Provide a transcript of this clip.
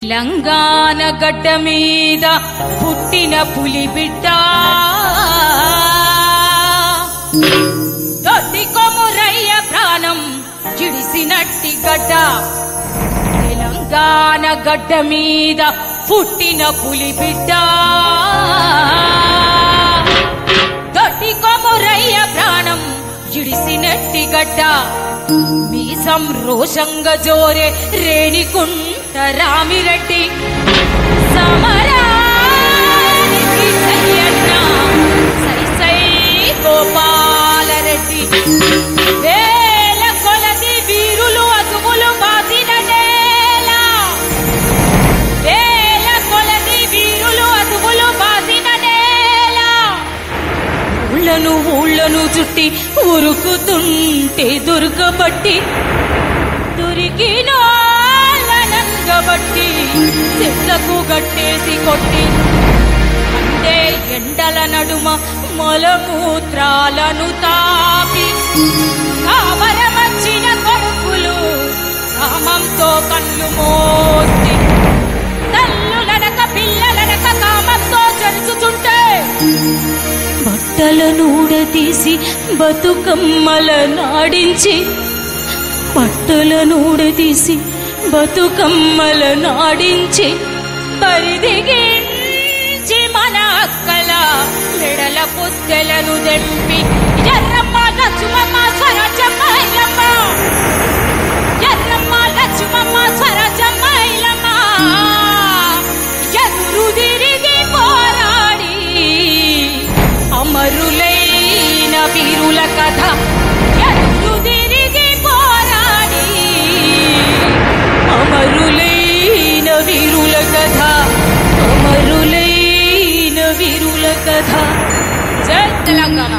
తెలంగాణ గడ్డ మీద పుట్టిన పులి బిడ్డ దొడ్డి కొమురయ్య ప్రాణం జిడిసినట్టి గడ్డ తెలంగాణ గడ్డ మీద పుట్టిన పులి బిడ్డ దొడ్డి కొమురయ్య ప్రాణం జిడిసినట్టి గడ్డ మీసం రోషంగా జోరే రేణికుంట రామిరెడ్డి సమరానికి సయ్యన్న సై సై గోపాలరెడ్డి వేల కొలది వీరులు అతుములు బాసిన నేల వేల కొలది వీరులు అతుములు బాసిన నేల ఊళ్ళను ఊళ్ళను చుట్టి ఉరుకుతుంటే దుర్గబట్టి దొరికినోళ్ళనంగబట్టి చెట్లకు గట్టేసి కొట్టి అంటే ఎండల నడుమ మలమూత్రాలను తాపి కావరమచ్చిన కొడుకులు కామంతో కళ్ళు మోసి తల్లులనక పిల్లలనక కామంతో చరుచుచుంటే బట్టలను ఊడదీసి బతుకమ్మల నాడించి బట్టలను ఊడదీసి బతుకమ్మల నాడించి పరిదిగించి మన అక్కల మెడల పుస్తెలను దెంపి ఎర్రమ్మ లక్ష్మమ్మ స్వరాజ్యమ్మ ఐలమ్మ ఎర్రమ్మ లక్ష్మమ్మ స్వరాజ్యమ్మ ఐలమ్మ ఎదురు తిరిగి పోరాడి అమరులైన వీరుల కథ ఎదురు తిరిగి పోరాడి అమరులైన వీరుల కథ అమరులైన వీరుల కథ జై తెలంగాణ